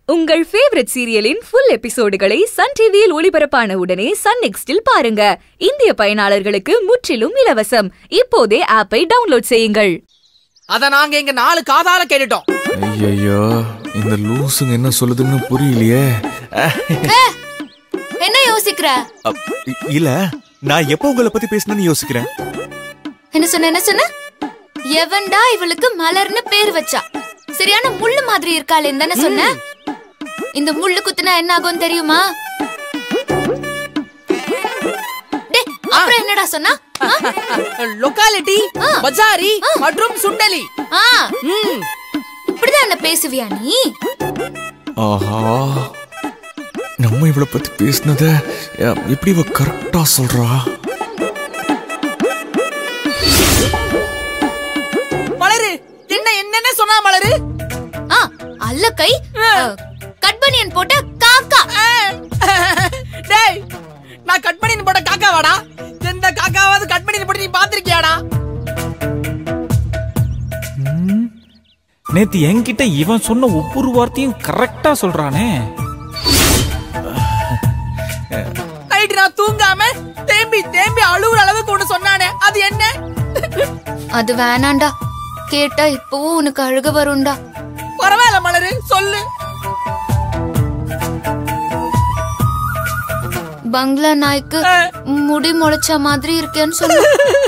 உங்கள் ஃபேவரட் சீரியலின் ஃபுல் எபிசோடுகளை சன் டிவியில் ஒளிபரப்பான உடனே சன் நெக்ஸ்டில் பாருங்க இந்திய பயனாளர்களுக்கு முற்றிலும் இலவசம் இப்போதே ஆப்பை டவுன்லோட் செய்யுங்கள் அத நாங்க இங்க நாலு காதால கேட்டுட்டோம் ஐயோ இந்த லூசுங்க என்ன சொல்லுதுன்னு புரியலையே என்ன யோசிக்கிற அப், இ- இல்ல நான் எப்ப உங்களை பத்தி பேசணும்னு யோசிக்கிறேன் என்ன சொன்ன என்ன சொன்ன எவன்டா இவளுக்கு மலர்னு பேர் வச்சா சரியான முள்ளு மாதிரி இருக்காளே தானே சொன்ன இந்த முள்ளு குத்துனா என்ன ஆகும் தெரியுமா டேய், அப்புறம் என்னடா சொன்னா ஆ? லொக்காலிட்டி பஜாரி மற்றும் சுண்டலி ஆ, ம், இப்படிதான் என்ன பேசுவியா நீ ஆஹா நம்ம இவளை பத்தி பேசினத அஹ், எப்படி இவ கரெக்டா சொல்றா மலரு என்ன என்னென்ன சொன்னா மலரு ஆ, அல்ல கை கட்பனியன் போட்ட காக்கா டேய் நான் கட் பண்ணி போட்ட காக்கா வாடா எந்த காக்காவாவது கட் பண்ணி போட்டு நீ பாத்திருக்கியாடா நேத்து என்கிட்ட இவன் சொன்ன ஒவ்வொரு வார்த்தையும் கரெக்டா சொல்றானே நைட்டு நான் தூங்காம தேம்பி தேம்பி அழுவுற அளவுக்கு ஒண்ணு சொன்னானே அது என்ன அது வேணாண்டா கேட்டா இப்பவும் உனக்கு அழுக வரும்டா பரவாயில்ல மலரு சொல்லு பங்களா நாய்க்கு முடி முளைச்ச மாதிரி இருக்கேன்னு சொல்லு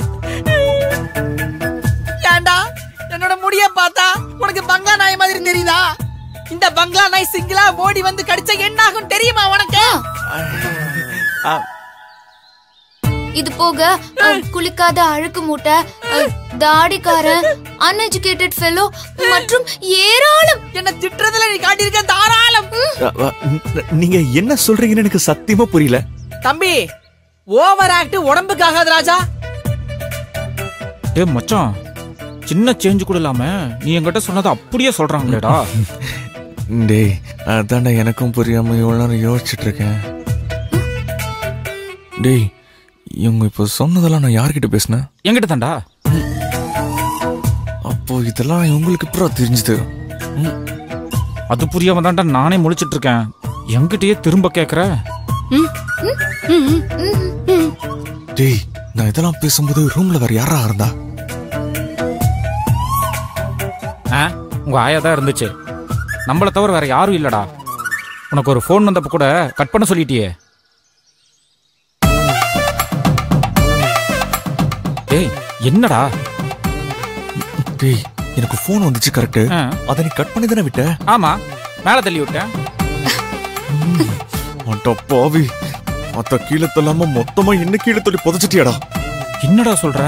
ஏன்டா என்னோட முடிய பார்த்தா உனக்கு பங்களா நாய் மாதிரி தெரியுதா இந்த பங்களா நாய் சிங்கிளா ஓடி வந்து கடிச்சா என்ன ஆகும் தெரியுமா உனக்கு ஆ, இது போக அஹ், குளிக்காத அழுக்கு மூட்டை அஹ், தாடிக்காரன் அன்எஜுகேட்டட் ஃபெலோ மற்றும் ஏராளம் என்ன திட்டுறதுல நீ காட்டியிருக்க தாராளம் அ, அ, ந- நீங்க என்ன சொல்றீங்கன்னு எனக்கு சத்தியமா புரியல தம்பி ஓவர் ஆக்ட் உடம்புக்கு ஆகாது ராஜா டே மச்சான் சின்ன சேஞ்ச் கூட இல்லாம நீ என்கிட்ட சொன்னதை அப்படியே சொல்றாங்களேடா டேய் அதான்டா எனக்கும் புரியாம இவ்வளவு நேரம் யோசிச்சுட்டு இருக்கேன் டேய் இவங்க இப்போ சொன்னதெல்லாம் நான் யார்கிட்ட பேசினேன் என்கிட்ட தான்டா அப்போ இதெல்லாம் இவங்களுக்கு அப்புறம் தெரிஞ்சுது அது புரியாம தான்டா நானே முழிச்சிட்டு இருக்கேன் என்கிட்டயே திரும்ப கேக்குற டேய் நான் இதெல்லாம் பேசும்போது ரூம்ல வேற யாரா இருந்தா ஆ, உங்க ஆயா தான் இருந்துச்சு நம்மள தவிர வேற யாரும் இல்லடா உனக்கு ஒரு ஃபோன் வந்தப்ப கூட கட் பண்ண சொல்லிட்டியே டேய் என்னடா டேய் எனக்கு ஃபோன் வந்துச்சு கரெக்ட் ஆ, அதை நீ கட் பண்ணி தானே விட்ட ஆமா மேல தள்ளி விட்டேன் அட்டா பாவி அத்த கீழே தள்ளாம மொத்தமா என்ன கீழே தள்ளி புதைச்சிட்டியாடா என்னடா சொல்ற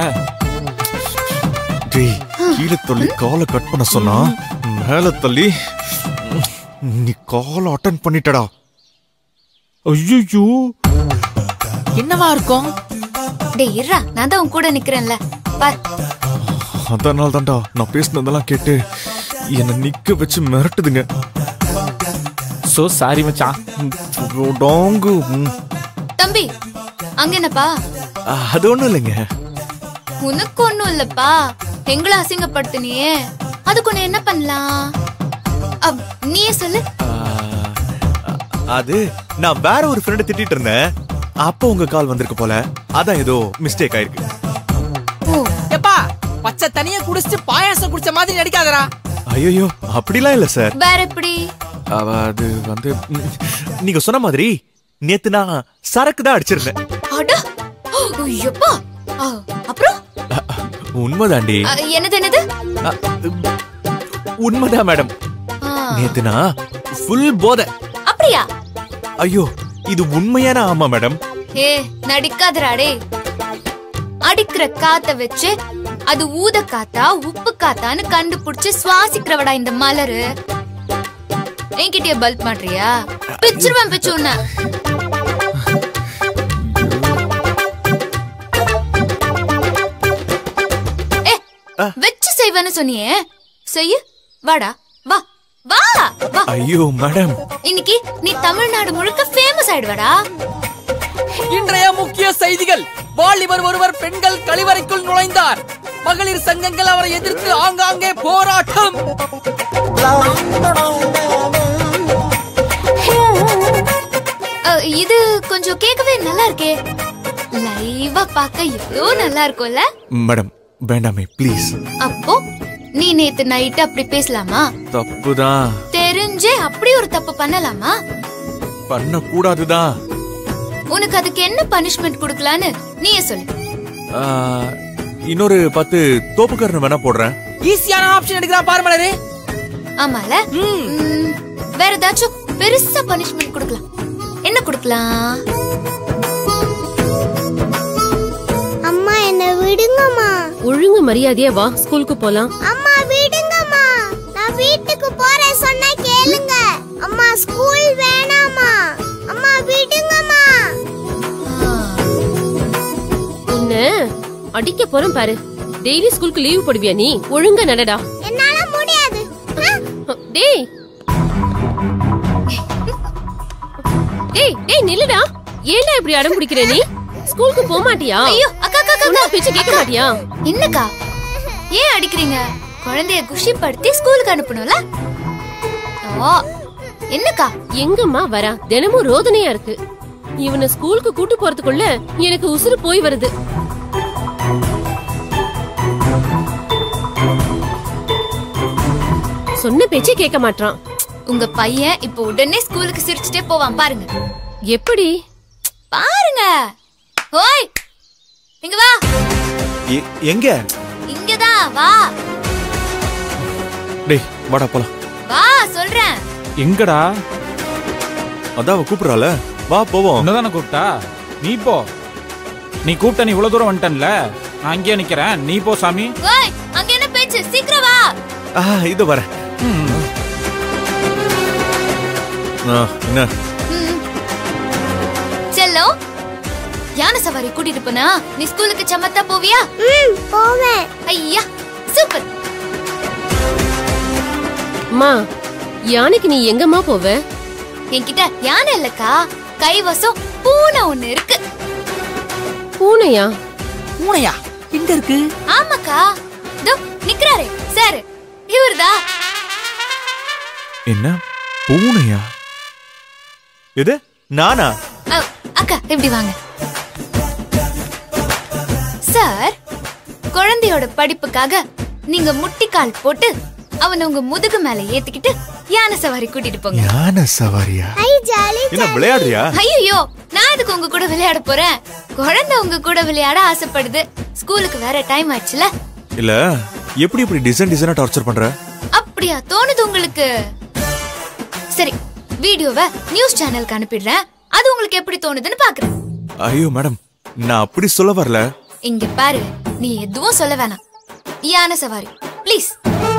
டேய் கீழே தள்ளி காலை கட் பண்ண சொன்னா மேல தள்ளி நீ காலை அட்டன் பண்ணிட்டடா ஐயோ என்னவா இருக்கும் டேய் இருடா நான் தான் உன் கூட நிக்கிறேன்ல பார் அதனால தான்டா நான் பேசினதெல்லாம் கேட்டு என்னை நிக்க வச்சு மிரட்டுதுங்க சோ சாரி மச்சான் டாங்கு ம். தம்பி அங்க என்னப்பா அ, அது ஒண்ணும் இல்லைங்க உனக்கு ஒண்ணும் இல்லப்பா எங்களை அசிங்கப்படுத்தினியே அதுக்கு ஒண்ணு என்ன பண்ணலாம் அப், நீயே சொல்லு ஆ, அ, அது நான் வேற ஒரு ஃப்ரெண்ட் திட்டிட்டு இருந்தேன் அப்ப உங்க கால் வந்திருக்கு போல அதான் ஏதோ மிஸ்டேக் ஆயிருக்கு ஓ எப்பா பச்சை தனியா குடிச்சிட்டு பாயாசம் குடிச்ச மாதிரி நடிக்காதடா ஐயோ அப்படிலாம் இல்ல சார் வேற எப்படி அவ அது வந்து ம், நீங்க சொன்ன மாதிரி நேத்து நான் சரக்கு தான் அடிச்சிருந்தேன் அட ஐயப்பா ஆ, அப்புறம் அ, அ, உண்மைதாண்டி அ, என்னது என்னது அ, உண்மைதான் மேடம் ஆ, நேத்து நான் ஃபுல் போதை அப்படியா ஐயோ இது உண்மையான ஆமா மேடம் ஏ நடிக்காதடா டேய் அடிக்கிற காத்த வச்சு அது ஊத காத்தா உப்பு காத்தான்னு கண்டுபிடிச்சு சுவாசிக்கிறவடா இந்த மலரு என்கிட்டயே பல்ப் மாட்றியா பிச்சிருவேன் பிச்சு உன்ன ஏ வச்சு செய்வேன்னு சொன்னியே செய்யு வாடா வா வா வா ஐயோ மேடம் இன்னைக்கு நீ தமிழ்நாடு முழுக்க ஃபேமஸ் ஆயிடுவாடா இன்றைய முக்கிய செய்திகள் வாலிபர் ஒருவர் பெண்கள் கழிவறைக்குள் நுழைந்தார் மகளிர் சங்கங்கள் அவரை எதிர்த்து ஆங்காங்கே போராட்டம் இது கொஞ்சம் கேட்கவே நல்லா இருக்கே லைவா பார்க்க எவ்வளோ நல்லா இருக்கும்ல மேடம் வேண்டாமே ப்ளீஸ் அப்போ நீ நேத்து நைட் அப்படி பேசலாமா தப்புதான் தெரிஞ்சே அப்படி ஒரு தப்பு பண்ணலாமா பண்ண கூடாதுதான் உனக்கு அதுக்கு என்ன பனிஷ்மெண்ட் கொடுக்கலான்னு நீயே சொல்லு ஆ, இன்னொரு பத்து தோப்புக்காரன் வேணா போடுறேன் ஈஸியான ஆப்ஷன் எடுக்கிறா பாரு மலரு ஆமால ம், வேற ஏதாச்சும் பெருசா பனிஷ்மெண்ட் கொடுக்கலாம் என்ன கொடுக்கலாம் அம்மா என்ன விடுங்கம்மா ஒழுங்கு மரியாதையா வா ஸ்கூலுக்கு போலாம் அம்மா விடுங்கம்மா நான் வீட்டுக்கு போறேன் சொன்னா கேளுங்க அம்மா ஸ்கூல் வேணாமா அம்மா விடுங்கம்மா உன்ன அடிக்க போறேன் பாரு டெய்லி ஸ்கூலுக்கு லீவ் போடுவியா நீ ஒழுங்கா நடடா என்னால முடியாது ஆ, டேய் டேய் டேய் நில்லுடா ஏன்டா இப்படி அடம் பிடிக்கிற நீ ஸ்கூலுக்கு போக மாட்டியா ஐயோ அக்கா அக்கா அக்கா, சொன்னா அக்கா பேச்சு கேட்க மாட்டியா என்னக்கா ஏன் அடிக்கிறீங்க குழந்தைய குஷிப்படுத்தி ஸ்கூலுக்கு அனுப்பணும்ல ஓ என்னக்கா எங்கம்மா வரா தினமும் ரோதனையா இருக்கு இவனை ஸ்கூலுக்கு கூட்டு போறதுக்குள்ள எனக்கு உசுறு போய் வருது சொன்ன பேச்சே கேட்க மாட்டான் உங்க பையன் இப்போ உடனே ஸ்கூலுக்கு சிரிச்சுட்டே போவான் பாருங்க எப்படி பாருங்க ஓய் இங்க வா எ- எங்க இங்கதான் வா டேய் வாடா போலாம் வா சொல்றேன் எங்கடா அதான் அவ கூப்பிடுறால வா போவோம் உன்னதானே கூப்பிட்டா நீ போ நீ கூப்பிட்ட நீ இவ்வளவு தூரம் வந்துட்டன்ல நான் அங்கேயே நிக்கிறேன் நீ போ சாமி ஓய் அங்க என்ன பேச்சு சீக்கிரம் வா ஆ இது வரேன் ம். ஆ, என்ன ம். செல்லம் யானை சவாரி கூட்டிட்டு போனா நீ ஸ்கூலுக்கு சமத்தா போவியா ம் போவேன் ஐயா சூப்பர் அம்மா யானைக்கு நீ எங்கம்மா போவ என்கிட்ட யானை இல்லக்கா கைவசம் பூனை ஒண்ணு இருக்கு பூனையா பூனையா எங்க இருக்கு ஆமாக்கா இதோ நிக்கிறாரே சார் இவர்தா என்ன பூனையா எது நானா அ, அக்கா இப்படி வாங்க சார் குழந்தையோட படிப்புக்காக நீங்க முட்டிக்கால் போட்டு அவனை உங்க முதுகு மேல ஏத்திக்கிட்டு யானை சவாரி கூட்டிட்டு போங்க யானை சவாரியா ஐ ஜாலி என்ன விளையாடுறியா ஐயோ நான் அதுக்கு உங்க கூட விளையாட போறேன் குழந்தை உங்க கூட விளையாட ஆசைப்படுது ஸ்கூலுக்கு வேற டைம் ஆச்சுல இல்ல எப்படி இப்படி டிசைன் டிசைனா டார்ச்சர் பண்ற அப்படியா தோணுது உங்களுக்கு சரி வீடியோவை நியூஸ் சேனலுக்கு அனுப்பிடுறேன் அது உங்களுக்கு எப்படி தோணுதுன்னு பாக்குறேன் ஐயோ மேடம் நான் அப்படி சொல்ல வரல இங்க பாரு நீ எதுவும் சொல்ல வேணாம் யானை சவாரி ப்ளீஸ்